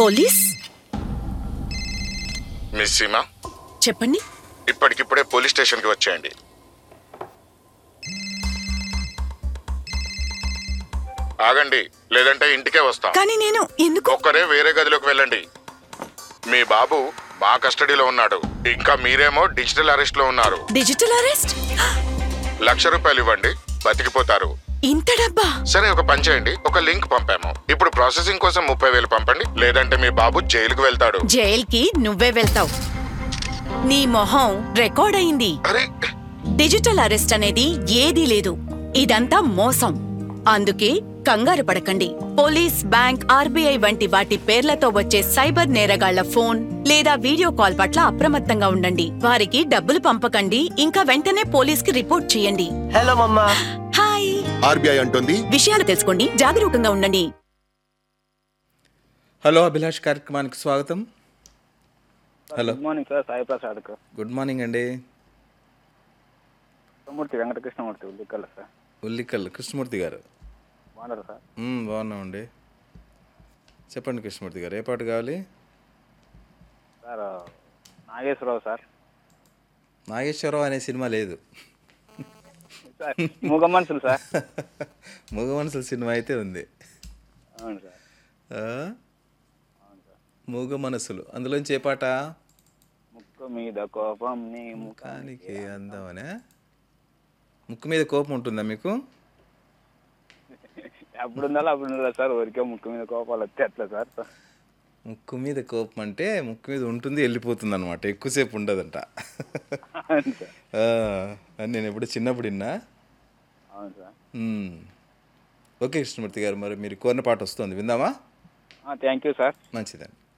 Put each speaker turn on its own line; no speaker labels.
Police
miss Seema
చెప్పండి
ఇప్పటికిప్పుడే police స్టేషన్కి వచ్చేయండి ఆగండి లేదంటే ఇంటికే వస్తాం
కానీ నేను ఎందుకు
ఒక్కరే వేరే గదిలోకి వెళ్ళండి మీ బాబు మా కస్టడీలో ఉన్నాడు ఇంకా మీరేమో డిజిటల్ అరెస్ట్ లో ఉన్నారు
డిజిటల్ అరెస్ట్
లక్ష రూపాయలు ఇవ్వండి బతికిపోతారు
ఇంత డబ్బా
సరే ఒక పని చేయండి ఒక లింక్ పంపాము ఇప్పుడు ప్రాసెసింగ్ కోసం ముప్పై వేలు పంపండి లేదంటే మీ బాబు జైలుకు వెళ్తాడు
జైల్కి నువ్వే వెళ్తావు నీ మొహం రికార్డ్ అయింది
అరే
డిజిటల్ అరెస్ట్ అనేది ఏదీ లేదు ఇదంతా మోసం అందుకే కంగారు పడకండి పోలీస్ బ్యాంక్ ఆర్బీఐ వంటి వాటి పేర్లతో వచ్చే సైబర్ నేరగాళ్ల ఫోన్ లేదా వీడియో కాల్ పట్ల అప్రమత్తంగా ఉండండి వారికి డబ్బులు పంపకండి ఇంకా వెంటనే పోలీస్కి రిపోర్ట్ చేయండి
హలో మమ్మా
హాయ్
ఆర్బీఐ అంటుంది
విషయాలు తెలుసుకోండి జాగరూకంగా ఉండండి
హలో అభిలాష్ కార్యక్రమానికి స్వాగతం hello
good morning sir Sai ప్రసాద్కు
గుడ్ మార్నింగ్ అండి
కృష్ణమూర్తి వెంకటకృష్ణమూర్తి ఉల్లికల్ సార్
ఉల్లికల్ కృష్ణమూర్తి గారు
బాగున్నారు సార్
మ్మ్, బాగున్నామండి చెప్పండి కృష్ణమూర్తి గారు ఏ పాట కావాలి
సార్ నాగేశ్వరరావు సార్
నాగేశ్వరరావు అనే సినిమా లేదు
సార్ మూగ మనుషులు సార్
మగ మనసుల సినిమా అయితే ఉంది
అవును సార్
ఆ? మూగ మనసులు అందులోంచి ఏ పాట
ముక్కు మీద కోపం నీ ముఖానికి
ముఖానికి అందమనే ముక్కు మీద కోపం ఉంటుందా మీకు
ఎప్పుడు ఉండాలో అప్పుడు ఉండాలి సార్ ఊరికే ముక్కు మీద కోపాలు వస్తే ఎట్లా సార్
ముక్కు మీద కోపం అంటే ముక్కు మీద ఉంటుంది వెళ్ళిపోతుంది అనమాట ఎక్కువసేపు ఉండదంట
అవును సార్
ఆ, అని నేను ఎప్పుడు చిన్నప్పుడు విన్నా
అవును సార్
మ్మ్. ఓకే కృష్ణమూర్తి గారు మరి మీరు కోరిన పాట వస్తుంది విందామా
థ్యాంక్ యూ సార్
మంచిదండి